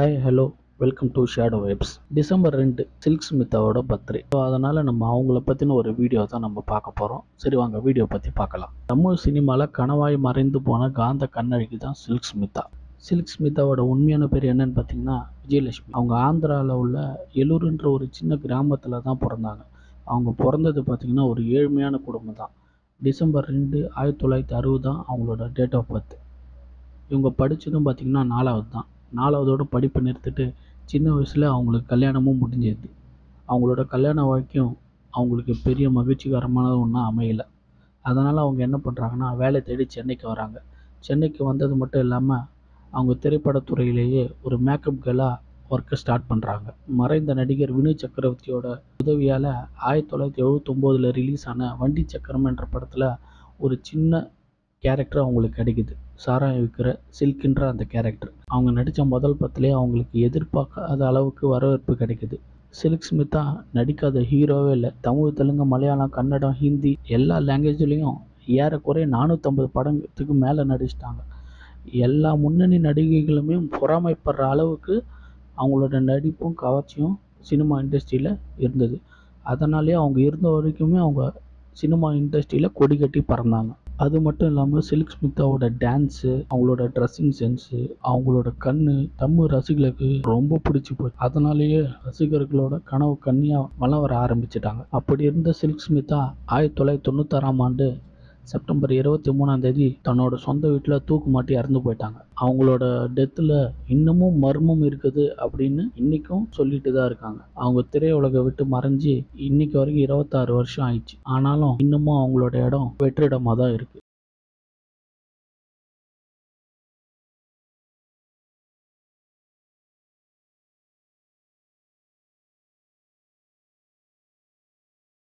hi hello welcome to shadow webs December ரெண்டு சில்க் ஸ்மித்தாவோட birthday so அதனால் நம்ம அவங்கள பற்றின ஒரு வீடியோ தான் நம்ம பார்க்க போகிறோம் சரி வாங்க வீடியோ பற்றி பார்க்கலாம் தமிழ் சினிமாவில் கனவாய் மறைந்து போன காந்த கண்ணழகி தான் சில்க் ஸ்மிதா சில்க் ஸ்மிதாவோட உண்மையான பேர் என்னன்னு பார்த்தீங்கன்னா விஜயலட்சுமி அவங்க ஆந்திராவில் உள்ள எலூருன்ற ஒரு சின்ன கிராமத்தில் தான் பிறந்தாங்க அவங்க பிறந்தது பார்த்திங்கன்னா ஒரு ஏழ்மையான குடும்பம் தான் டிசம்பர் ரெண்டு ஆயிரத்தி தொள்ளாயிரத்தி அறுபது தான் அவங்களோட டேட் ஆஃப் பர்த் இவங்க படித்ததும் பார்த்திங்கன்னா நாலாவது தான் நாலாவதோட படிப்பை நிறுத்திட்டு சின்ன வயசில் அவங்களுக்கு கல்யாணமும் முடிஞ்சிருது அவங்களோட கல்யாண வாழ்க்கையும் அவங்களுக்கு பெரிய மகிழ்ச்சிகரமான ஒன்றா அமையலை அதனால் அவங்க என்ன பண்ணுறாங்கன்னா வேலை தேடி சென்னைக்கு வராங்க சென்னைக்கு வந்தது மட்டும் இல்லாமல் அவங்க திரைப்படத்துறையிலேயே ஒரு மேக்கப் கேர்ளாக ஒர்க்கை ஸ்டார்ட் பண்ணுறாங்க மறைந்த நடிகர் வினய் சக்கரவர்த்தியோட உதவியால் ஆயிரத்தி தொள்ளாயிரத்தி எழுபத்தொம்போதில் ரிலீஸ் ஆன வண்டி சக்கரம் என்ற படத்தில் ஒரு சின்ன கேரக்டர் அவங்களுக்கு கிடைக்குது சாராயம் விற்கிற சில்க்ன்ற அந்த கேரக்டர் அவங்க நடித்த முதல் படத்துலேயே அவங்களுக்கு எதிர்பார்க்காத அளவுக்கு வரவேற்பு கிடைக்குது சில்க் ஸ்மித்தா நடிக்காத ஹீரோவே இல்லை தமிழ் தெலுங்கு மலையாளம் கன்னடம் ஹிந்தி எல்லா லாங்குவேஜ்லேயும் ஏறக்குறைய நானூற்றம்பது படத்துக்கு மேலே நடிச்சிட்டாங்க எல்லா முன்னணி நடிகைகளுமே பொறாமைப்படுற அளவுக்கு அவங்களோட நடிப்பும் கவர்ச்சியும் சினிமா இண்டஸ்ட்ரியில் இருந்தது அதனாலேயே அவங்க இருந்த வரைக்குமே அவங்க சினிமா இண்டஸ்ட்ரியில் கொடி கட்டி பறந்தாங்க அது மட்டும் இல்லாமல் சில்க் ஸ்மித்தாவோட டான்ஸு அவங்களோட ட்ரெஸ்ஸிங் சென்ஸு அவங்களோட கண் தமிழ் ரசிகர்களுக்கு ரொம்ப பிடிச்சி போச்சு அதனாலேயே ரசிகர்களோட கனவு கன்னியாக வளம் வர ஆரம்பிச்சிட்டாங்க அப்படி இருந்த சில்க் ஸ்மிதா ஆயிரத்தி தொள்ளாயிரத்தி தொண்ணூத்தாறாம் ஆண்டு செப்டம்பர் இருபத்தி மூணாம் தேதி தன்னோட சொந்த வீட்டில் தூக்கு மாட்டி இறந்து போயிட்டாங்க அவங்களோட டெத்தில் இன்னமும் மர்மம் இருக்குது அப்படின்னு இன்னைக்கும் சொல்லிட்டு தான் இருக்காங்க அவங்க திரையுலகை விட்டு மறைஞ்சு இன்னைக்கு வரைக்கும் இருபத்தாறு வருஷம் ஆயிடுச்சு ஆனாலும் இன்னமும் அவங்களோட இடம் வெற்றிடமாக தான் இருக்கு